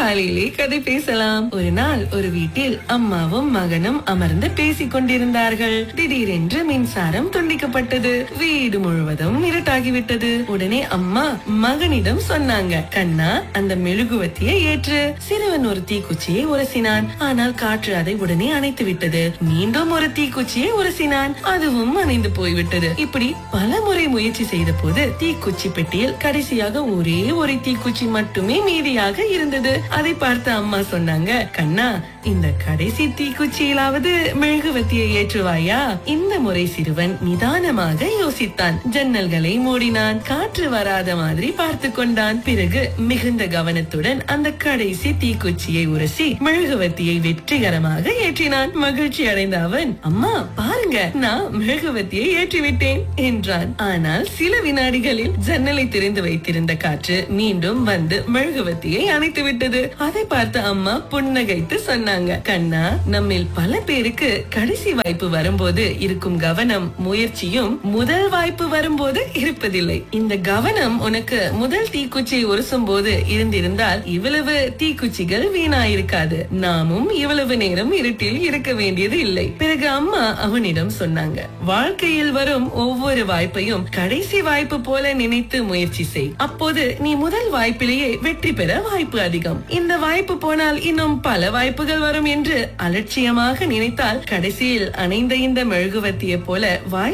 காலையிலே கதை பேசலாம் ஒரு நாள் ஒரு வீட்டில் அம்மாவும் மகனும் அமர்ந்து பேசிக் கொண்டிருந்தார்கள் திடீரென்று மின்சாரம் துண்டிக்கப்பட்டது வீடு முழுவதும் இருட்டாகிவிட்டது உடனே அம்மா மகனிடம் சொன்னாங்க கண்ணா அந்த மெழுகுவத்தியை ஏற்று சிறுவன் ஒரு தீக்குச்சியை உரசினான் ஆனால் காற்று அதை உடனே அணைத்து விட்டது மீண்டும் ஒரு தீக்குச்சியை உரசினான் அதுவும் அணைந்து போய்விட்டது இப்படி பல முறை முயற்சி செய்த போது தீக்குச்சி பெட்டியில் கடைசியாக ஒரே ஒரு தீக்குச்சி மட்டுமே மீதியாக இருந்தது அதை பார்த்த அம்மா சொன்னாங்க கண்ணா இந்த கடைசி தீக்குச்சியிலாவது மெழுகுவத்தியை ஏற்றுவாயா இந்த முறை சிறுவன் நிதானமாக யோசித்தான் ஜன்னல்களை மூடினான் காற்று வராத மாதிரி பார்த்து கொண்டான் பிறகு மிகுந்த கவனத்துடன் அந்த கடைசி தீக்குச்சியை உரசி மெழுகுவத்தியை வெற்றிகரமாக ஏற்றினான் மகிழ்ச்சி அடைந்த அவன் அம்மா பாருங்க நான் மெழுகுவத்தியை ஏற்றிவிட்டேன் என்றான் ஆனால் சில வினாடிகளில் ஜன்னலை திறந்து வைத்திருந்த காற்று மீண்டும் வந்து மெழுகுவத்தியை அணைத்து விட்டது அதை பார்த்த அம்மா புன்னகைத்து சொன்னாங்க கண்ணா நம்மில் பல பேருக்கு கடைசி வாய்ப்பு வரும்போது இருக்கும் கவனம் முயற்சியும் முதல் வாய்ப்பு வரும்போது இருப்பதில்லை இந்த கவனம் உனக்கு முதல் தீக்குச்சி உரசும் போது இருந்திருந்தால் இவ்வளவு தீக்குச்சிகள் வீணாயிருக்காது நாமும் இவ்வளவு நேரம் இருட்டில் இருக்க வேண்டியது இல்லை பிறகு அம்மா அவனிடம் சொன்னாங்க வாழ்க்கையில் வரும் ஒவ்வொரு வாய்ப்பையும் கடைசி வாய்ப்பு போல நினைத்து முயற்சி செய் அப்போது நீ முதல் வாய்ப்பிலேயே வெற்றி பெற வாய்ப்பு அதிகம் இந்த வாய்ப்பு போனால் இன்னும் பல வாய்ப்புகள் வரும் என்று அலட்சியமாக நினைத்தால் கடைசியில் அணைந்த இந்த மெழுகுவத்தியை போல வாய்